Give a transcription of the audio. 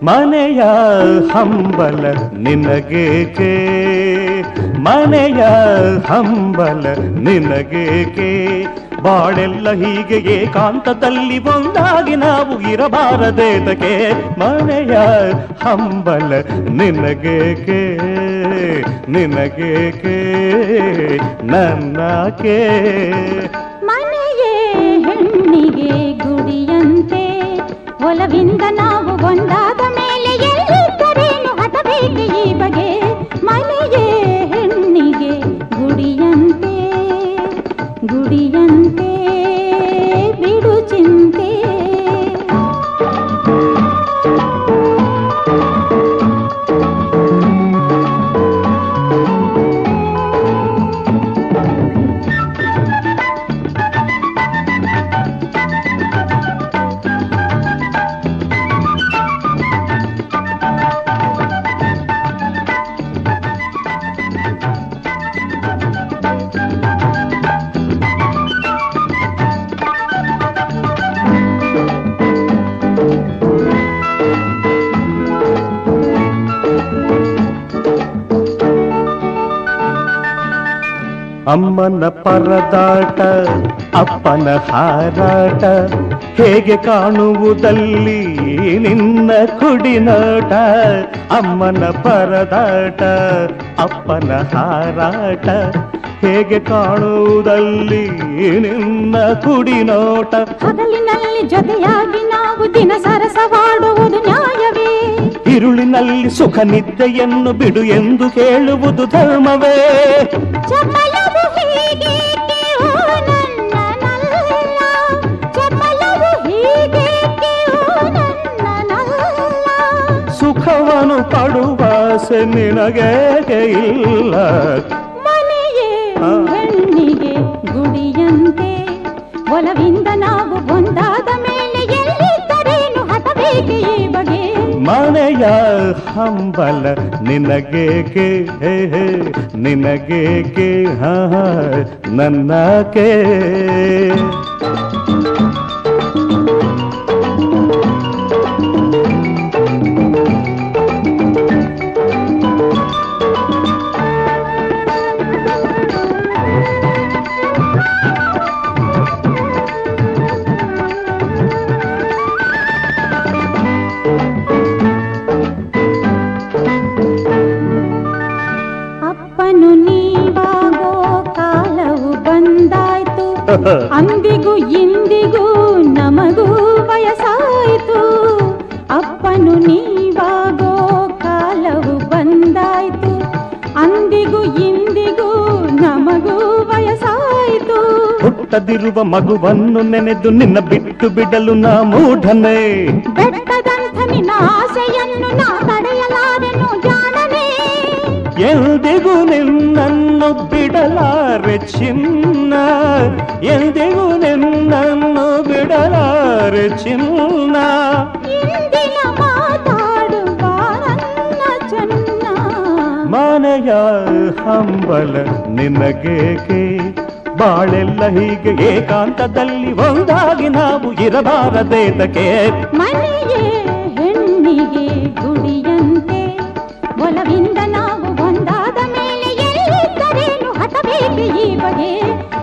ಮನೆಯ ಹಂಬಲ ನಿನಗೇಕೆ ಮನೆಯ ಹಂಬಲ ನಿನಗೇಕೆ ಬಾಳೆಲ್ಲ ಹೀಗೆ ಏಕಾಂತದಲ್ಲಿ ಒಂದಾಗಿ ನಾವು ಇರಬಾರದೇತಕ್ಕೆ ಮನೆಯ ಹಂಬಲ ನಿನಗೇಕೆ ನಿನಗೇಕೆ ನನ್ನಕೆ ಮನೆಯೇ ಹೆಣ್ಣಿಗೆ ಗುಡಿಯಂತೆ ಒಲವಿಂದ ನಾವು ಒಂದಾದ ಮೇಲೆ ಎಲ್ಲಿದ್ದರೇನು ಹತಬೇಕೆ ಈ ಬಗೆ ಮನೆಯೇ ಹೆಣ್ಣಿಗೆ ಗುಡಿಯಂತೆ ಗುಡಿಯಂತೆ ಬಿಡು ಚಿಂತೆ ಅಮ್ಮನ ಪರದಾಟ ಅಪ್ಪನ ಹಾರಾಟ ಹೇಗೆ ಕಾಣುವುದಲ್ಲಿ ನಿನ್ನ ಕುಡಿನಾಟ ಅಮ್ಮನ ಪರದಾಟ ಅಪ್ಪನ ಹಾರಾಟ ಹೇಗೆ ಕಾಣುವುದಲ್ಲಿ ನಿನ್ನ ಕುಡಿನೋಟ ಹಗಲಿನಲ್ಲಿ ಜೊತೆಯಾಗಿ ನಾವು ದಿನ ಸರಸವಾಡುವುದು ನ್ಯಾಯವೇ ഇരുളിನಲ್ಲಿ ಸುಖ ನಿದ್ದೆಯನ್ನು ಬಿಡು ಎಂದು ಹೇಳುವುದು ಧರ್ಮವೇ ಚಪಲವು ಹೀಗೇಕೆ ಓ ನನ್ನ ನಲ್ಲ ಚಪಲವು ಹೀಗೇಕೆ ಓ ನನ್ನ ನಲ್ಲ ಸುಖವನ್ನು ಪಡುವಾಸೆ ನಿನಗೆ ಇಲ್ಲ ಮನೆಯೇ ಆ. ಹೆಣ್ಣಿಗೆ ಗುಡಿಯಂತೆ ಒಲವಿಂದ ನಾವು ಒಂದಾದ ಮೇಲೆ ಎಲ್ಲಿದ್ದರೇನು ಹತಬೇಕೆ ಈ ಬಗೆ ಮನೆಯ ಹಂಬಲ ನಿನಗೇಕೆ ಹೇ ಹೇ ನಿನಗೇಕೆ ಹಾ ಹಾ, ನನ್ನಕೆ ಅಪ್ಪನು ನೀವಾಗೋ ಕಾಲವು ಬಂದಾಯ್ತು ಅಂದಿಗೂ ಇಂದಿಗೂ ನಮಗೂ ವಯಸ್ಸಾಯ್ತು ಅಪ್ಪನು ನೀವಾಗೋ ಕಾಲವು ಬಂದಾಯ್ತು ಅಂದಿಗೂ ಇಂದಿಗೂ ನಮಗೂ ವಯಸ್ಸಾಯ್ತು ಹುಟ್ಟದಿರುವ ಮಗುವನ್ನು ನೆನೆದು ನಿನ್ನ ಬಿಟ್ಟು ಬಿಡಲು ನಾ ಮೂಢನೆ ಬೆಟ್ಟದಂಥ ನಿನ್ನ ಆಸೆಯನ್ನು ನಾ ತಡೆಯಲಾರೆನು ಜಾಣನೆ ಎಂದಿಗೂ ನಿನ್ನನ್ನು ಬಿಡಲಾರೆ ಚಿನ್ನ ಎಂದಿಗೂ ನಿನ್ನನ್ನು ಬಿಡಲಾರೆ ಚಿನ್ನ ಇಂದಿನ ಮಾತಾಡುವ ನನ್ನ ಚೆನ್ನ ಮನೆಯ ಹಂಬಲ ನಿನಗೇಕೆ ಬಾಳೆಲ್ಲ ಹೀಗೆ ಏಕಾಂತದಲ್ಲಿ ಒಂದಾಗಿ ನಾವು ಇರಬಾರದೇತಕ್ಕೆ ಮನೆಯೇ ಹೆಣ್ಣಿಗೆ ಗುಡಿಯಂತೆ ಒಲವಿಂದ ನಾವು ಒಂದಾದ ಮೇಲೆ ಎಲ್ಲಿದ್ದರೇನು ಹತಬೇಕೆ ಈ ಬಗೆ